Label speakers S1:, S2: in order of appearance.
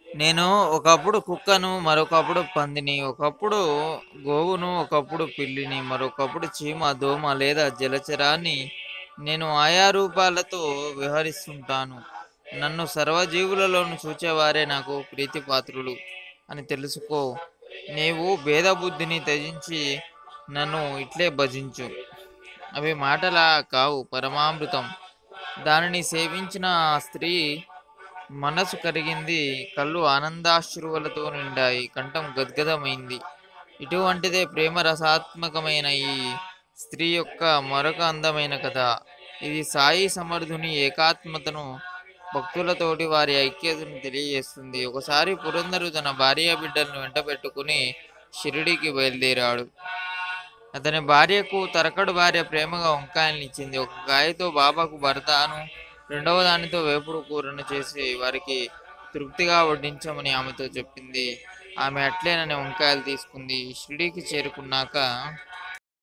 S1: నేను ఒకప్పుడు కుక్కను మరొకప్పుడు పందిని ఒకప్పుడు గోవును ఒకప్పుడు పిల్లిని మరొకప్పుడు చీమ దోమ లేదా జలచరాన్ని నేను ఆయా రూపాలతో వ్యవహరిస్తుంటాను నన్ను సర్వజీవులలోను చూచేవారే నాకు ప్రీతిపాత్రులు అని తెలుసుకో నీవు భేదబుద్ధిని త్యజించి నన్ను ఇట్లే భజించు అవి మాటలా కావు పరమామృతం దానిని సేవించిన ఆ స్త్రీ మనసు కరిగింది కళ్ళు ఆనందాశ్రువులతో నిండాయి కంఠం గద్గదమైంది ఇటువంటిదే ప్రేమ రసాత్మకమైన ఈ స్త్రీ యొక్క మరొక అందమైన కథ ఇది సాయి సమర్థుని ఏకాత్మతను భక్తులతోటి వారి ఐక్యతను తెలియజేస్తుంది ఒకసారి పురందరు తన భార్య బిడ్డలను వెంట పెట్టుకుని షిరిడికి బయలుదేరాడు అతని భార్యకు తరకడు భార్య ప్రేమగా వంకాయలను ఇచ్చింది ఒక కాయతో బాబాకు భర్తాను రెండవ దానితో వేపుడు కూరను చేసి వారికి తృప్తిగా వడ్డించమని ఆమెతో చెప్పింది ఆమె అట్లేనని వంకాయలు తీసుకుంది షిరిడీకి చేరుకున్నాక